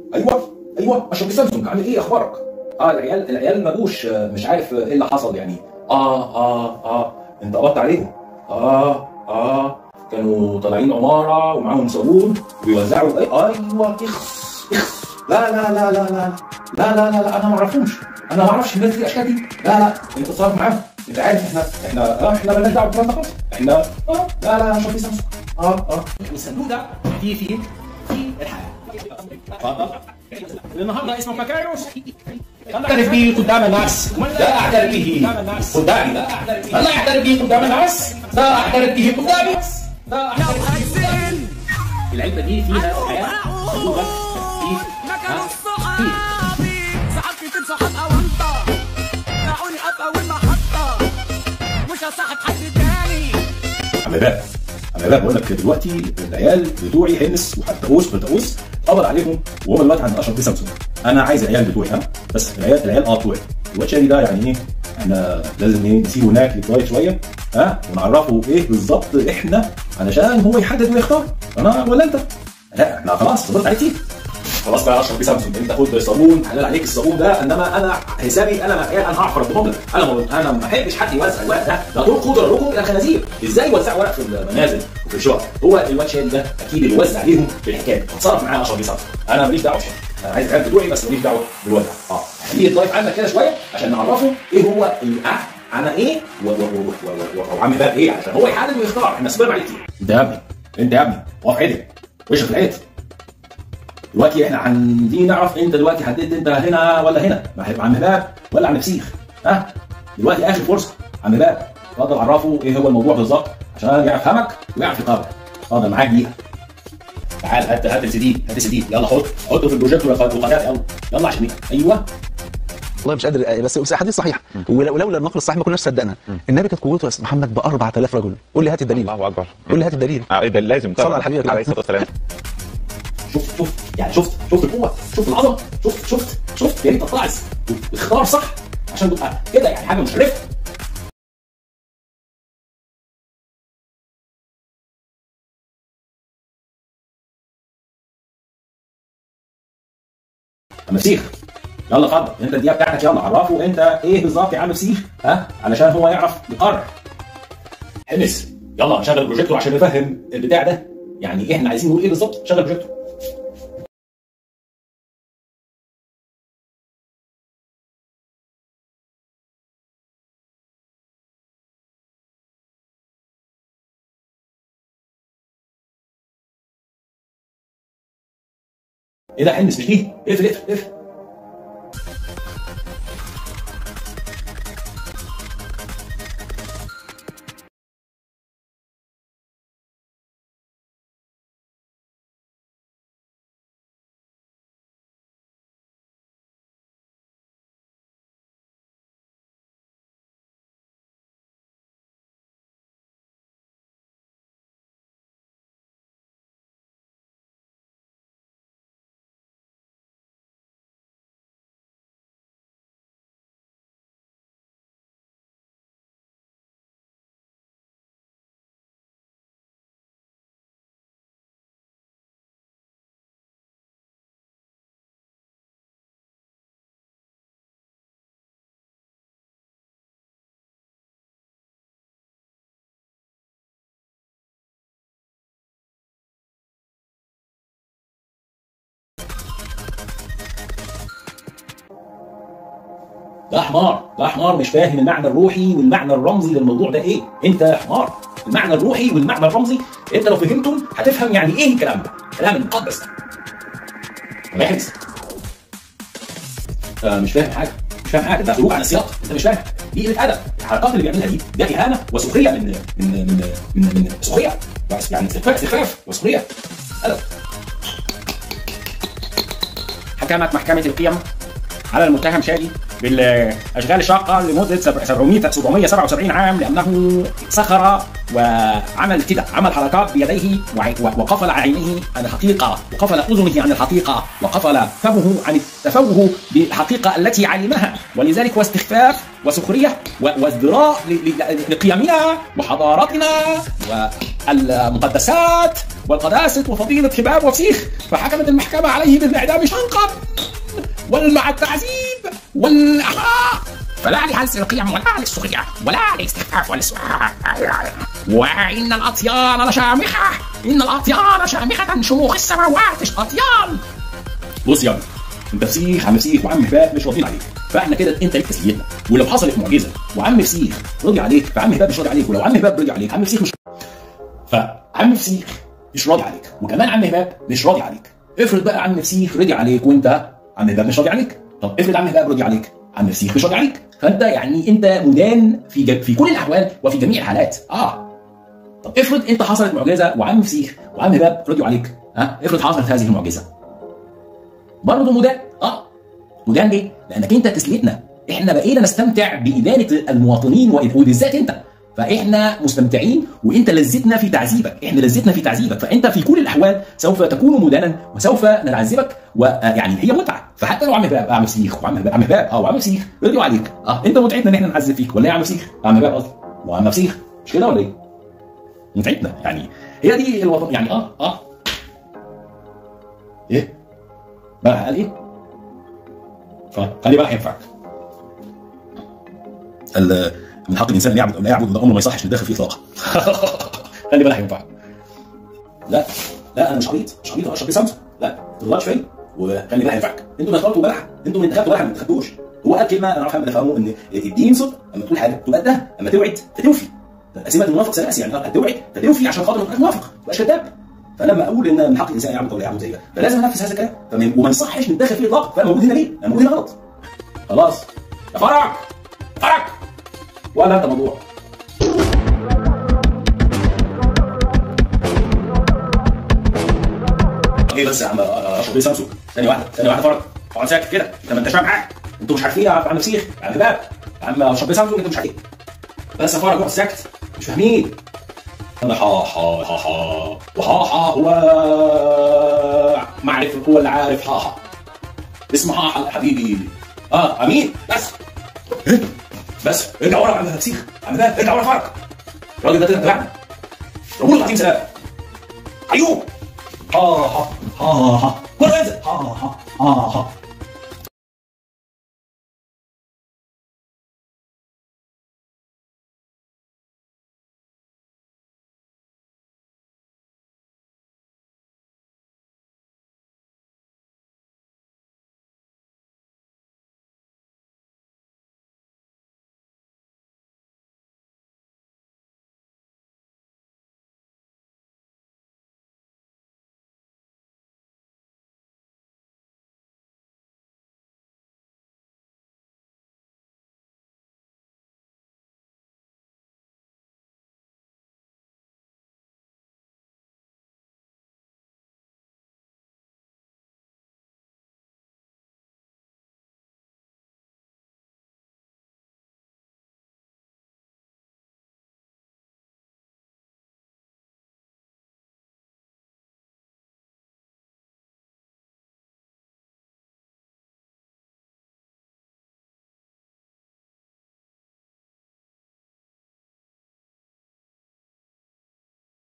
ايوه ايوه اشرف سامسونج عامل ايه اخبارك اه العيال العيال ما جوش آه، مش عارف ايه اللي حصل يعني اه اه اه انت قبضت عليهم اه اه كانوا طالعين عماره ومعاهم صابون وبيوزعوا ايه ايوه اخس اخس لا لا لا لا لا لا لا لا, لا انا ما اعرفهمش انا ما اعرفش الناس دي الاشكال دي لا لا انت تتصرف معاهم انت عارف احنا احنا اه احنا مالناش دعوه بالكلام ده خالص احنا اه لا لا اشرف سامسونج اه اه والصندوق ده فيه فيه فيه الحياه اتفضل النهارده اسمك مكايروس اعترف به قدام الناس لا اعترف به قدامي لا اعترف به قدام الناس لا اعترف به قدامي لا اعترف به قدامي العلبه دي فيها حياه صندوق ده فيه مكان ها؟ الصحاب فيه ساعات كتير صحاب او انت دعوني ابقى والمحطة مش هصاحب حد تاني عم باب عم باب بقول لك دلوقتي العيال بتوعي حنس وحتقوس وتقوس قبض عليهم وهم دلوقتي عند اشرف بيه سامسونج انا عايز العيال بتوعي ها بس العيال العيال اه بتوعي الواد شادي ده يعني ايه احنا لازم ايه نسيبه هناك لغايه شويه ها ونعرفه ايه بالظبط احنا علشان هو يحدد ويختار انا ولا انت لا احنا خلاص صبرت عليه كتير خلاص بقى اشرف بيه سامسونج انت خد صابون حلال عليك الصابون ده انما انا حسابي انا ما انا هعرف اربطهم لك انا ما انا ما احبش حد يوزع الورق ده ده طرق خضر لكم الى الخنازير ازاي يوزعوا ورق في المنازل وفي الشقق هو الواد شادي ده اكيد اللي وزع عليهم في الحكايه اتصرف معاه اشرف بيه سامسونج انا ماليش دعوه بشيء انا عايز العيال بتوعي بس ماليش دعوه بالوضع اه خليه يتضايف عنك كده شويه عشان نعرفه ايه هو اللي آه، انا ايه و- و- و- و- و- وعم باب ايه عشان هو يحدد ويختار احنا صبرنا عليه كتير انت يا ابني انت يا ابني واقف عدل وشك في العيد دلوقتي احنا عايزين نعرف انت دلوقتي حددت انت هنا ولا هنا مع عم باب ولا عم فسيخ ها دلوقتي اخر فرصه عم باب اتفضل عرفه ايه هو الموضوع بالظبط عشان يعرف فهمك ويعرف يقرر اتفضل معاك دقيقه تعال هات هات السي دي هات السي دي يلا حط حطه في البروجيكتور والقناه يلا يلا عشان إيه؟ ايوه والله مش قادر بس بس حديث صحيح ولو- ولولا النقل الصحيح ما كناش صدقنا النبي كانت قوته يا استاذ محمد ب 4000 رجل قول لي هات الدليل الله اكبر قول لي هات الدليل اه ايه ده لازم صلى طبعا على حبيبك. عليه الصلاه والسلام شفت شفت يعني شفت شفت القوه شفت العظمه شفت شفت شفت يا ريت تتعظ واختار صح عشان تبقى كده يعني حاجه مشرفه عم فسيخ يلا اتفضل انت الدقيقه بتاعتك يلا عرفه انت ايه بالظبط يا عم فسيخ ها علشان هو يعرف يقرر حمص يلا شغل البروجيكتور عشان نفهم البتاع ده يعني ايه احنا عايزين نقول ايه بالظبط شغل البروجيكتور ايه ده حنس مش دي اقفل اقفل اقفل ده حمار ده حمار مش فاهم المعنى الروحي والمعنى الرمزي للموضوع ده ايه انت يا حمار المعنى الروحي والمعنى الرمزي انت لو فهمتم هتفهم يعني ايه الكلام ده كلام المقدس ده ما يحبس آه مش فاهم حاجه مش فاهم حاجه ده خروج عن السياق انت مش فاهم دي قله ادب الحركات اللي بيعملها دي ده اهانه وسخريه من من من من, من سخريه يعني استخفاف استخفاف وسخريه ادب حكمت محكمة القيم على المتهم شادي بالاشغال الشاقه لمده 700 777 عام لانه سخر وعمل كده عمل حركات بيديه وع- وقفل عينيه عن الحقيقه وقفل اذنه عن الحقيقه وقفل فمه عن التفوه بالحقيقه التي علمها ولذلك هو استخفاف وسخريه و- وازدراء ل- ل- لقيمنا وحضارتنا والمقدسات والقداسه وفضيله حباب وفسيخ فحكمت المحكمه عليه بالاعدام شنقا ومع التعذيب والإحراق فلا لهز القيم ولا للسخرية ولا للاستخفاف والسؤال وإن الأطيان لشامخة إن الأطيان شامخة شموخ السماوات أطيان بص يا ابني انت فسيخ عم فسيخ وعم هباب مش راضيين عليك فاحنا كده انت ليك تسليتنا ولو حصلت معجزه وعم فسيخ رضي عليك فعم هباب مش راضي عليك ولو عم هباب رضي عليك عم فسيخ مش فعم فسيخ مش راضي عليك وكمان عم هباب مش راضي عليك افرض بقى عم فسيخ رضي عليك وانت عم هباب مش راضي عليك طب افرض عم هباب رضي عليك عم فسيخ مش راضي عليك فانت يعني انت مدان في ج... في كل الاحوال وفي جميع الحالات اه طب افرض انت حصلت معجزه وعم فسيخ وعم هباب رضيوا عليك ها افرض حصلت هذه المعجزه برضه مدان اه مدان ليه؟ لانك انت تسليتنا احنا بقينا نستمتع بادانه المواطنين وإد- وبالذات انت فاحنا مستمتعين وانت لذتنا في تعذيبك احنا لذتنا في تعذيبك فانت في كل الاحوال سوف تكون مدانا وسوف نعذبك ويعني هي متعه فحتى لو عم هباب عم سيخ وعم هباب عم هباب اه وعم سيخ رضيوا عليك اه انت متعتنا ان احنا نعذب فيك ولا ايه يا عم سيخ عم هباب قصدي وعم سيخ مش كده ولا ايه؟ متعتنا يعني هي دي الوطن يعني اه اه ايه؟ بقى قال ايه؟ فخلي بالك هينفعك. ال- من حق الانسان ان يعبد او لا يعبد ده امر ما يصحش ندخل فيه اطلاقا. خلي بالك هينفعك. لا لا انا مش عبيط مش عبيط اشرب بيه سامسونج لا ما تغلطش فيا وخلي بالك هينفعك انتوا دخلتوا بلح انتوا من دخلتوا بلح ما دخلتوش هو قال كلمه انا عارف احمد افهمه ان الدين صدق اما تقول حاجه تبقى ده اما توعد فتوفي قسيمه المنافق ثلاث يعني هتوعد فتوفي عشان خاطر ما تبقاش منافق ما تبقاش كذاب فلما اقول ان من حق الانسان يعبد او لا يعبد زي ده فلازم انفذ هذا الكلام فمن- وما يصحش نتدخل فيه اطلاقا فانا موجود هنا ليه؟ انا موجود هنا غلط خلاص يا فرج يا فرج ولا انت موضوع ايه بس يا عم اشرب ايه سامسونج ثانيه واحده ثانيه واحده فرج اقعد ساكت كده انت ما انتش فاهم حاجه انتوا مش عارفين يا عم فسيخ يا عم باب يا عم اشرب ايه سامسونج انتوا مش عارفين بس يا فرج اقعد ساكت مش فاهمين انا حا حا حا حا وحا حا هو معرف هو اللي عارف حا حا اسمه حا حا حبيبي اه امين بس إيه؟ بس ارجع ورا يا عم فسيخ عم باب ارجع ورا فرج الراجل ده طلع تبعنا ربنا العظيم سلام ايوب ها ها ها ها كله ينزل ها ها ها ها